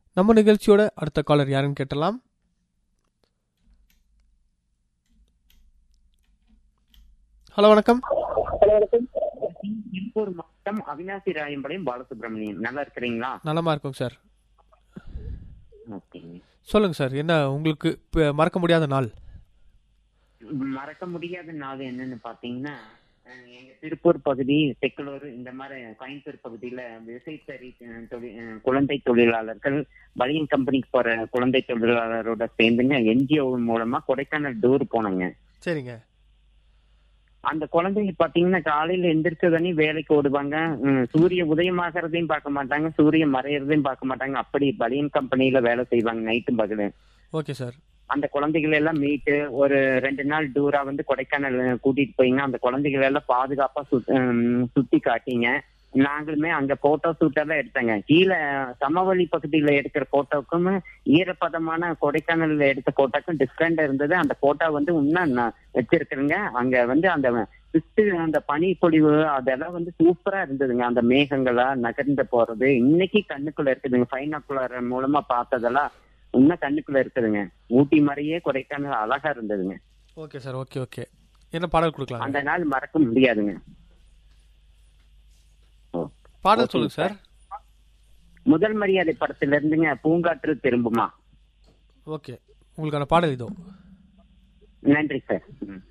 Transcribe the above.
நம்ம நிகழ்ச்சியோட அடுத்த காலர் யாருன்னு கேட்டலாம் ஹலோ வணக்கம் திருப்பூர் மாவட்டம் அவினாசி ராயம்பாளையம் பாலசுப்ரமணியன் நல்லா இருக்கிறீங்களா நலமா இருக்கும் சார் ஓகேங்க சொல்லுங்க சார் என்ன உங்களுக்கு இப்ப மறக்க முடியாத நாள் மறக்க முடியாத நாள் என்னன்னு பாத்தீங்கன்னா எங்க திருப்பூர் பகுதி செக்குலூர் இந்த மாதிரி கோயம்புத்தூர் பகுதியில விசைத்தறி அஹ், தொழில் அஹ், குழந்தை தொழிலாளர்கள் பலியன் கம்பெனிக்கு போற குழந்தை தொழிலாளரோட சேர்ந்துங்க என்ஜிஓ மூலமா கொடைக்கானல் டூர் போனோங்க சரிங்க அந்த குழந்தைங்க பாத்தீங்கன்னா காலையில எந்திரிச்சதனே வேலைக்கு ஓடுவாங்க ம், சூரிய உதயமாகறதையும் பார்க்க மாட்டாங்க சூரியன் மறையறதையும் பார்க்க மாட்டாங்க அப்படி பலியன் கம்பெனில வேலை செய்வாங்க நைட்டும் பகலு ஓகே சார் அந்த குழந்தைகள் எல்லாம் மீட்டு ஒரு ரெண்டு நாள் டூரா வந்து கொடைக்கானல் கூட்டிட்டு போயிங்க அந்த குழந்தைகள் எல்லாம் பாதுகாப்பா சுத்- ம், சுத்தி காட்டிங்க நாங்களுமே அங்க போட்டோ ஷூட் எல்லாம் எடுத்தேங்க கீழே சமவெளி பகுதியில எடுக்கிற போட்டோக்கும் ஈரப்பதமான கொடைக்கானல்ல எடுத்த போட்டோக்கும் டிஃப்ரெண்ட் இருந்தது அந்த போட்டோ வந்து இன்னும் நான் வச்சிருக்கிறேங்க அங்க வந்து அந்த சுத்து அந்த பனி பொழிவு அதெல்லாம் வந்து சூப்பரா இருந்ததுங்க அந்த மேகங்களா நகர்ந்து போறது இன்னைக்கு கண்ணுக்குள்ள இருக்குதுங்க ஃபைனாக்குலர் மூலமா பார்த்ததெல்லாம் இன்னும் கண்ணுக்குள்ள இருக்குதுங்க ஊட்டி மாதிரியே கொடைக்கானல் அழகா இருந்ததுங்க ஓகே சார் ஓகே ஓகே என்ன பாடல் கொடுக்கலாம் அந்த நாள் மறக்க முடியாதுங்க ஓ. பாடல் ஓகே சொல்லுங்க சார் முதல் மரியாதை படத்துல இருந்துங்க பூங்காற்று திரும்புமா ஓகே உங்களுக்கான பாடல் இதோ நன்றி சார் ம்.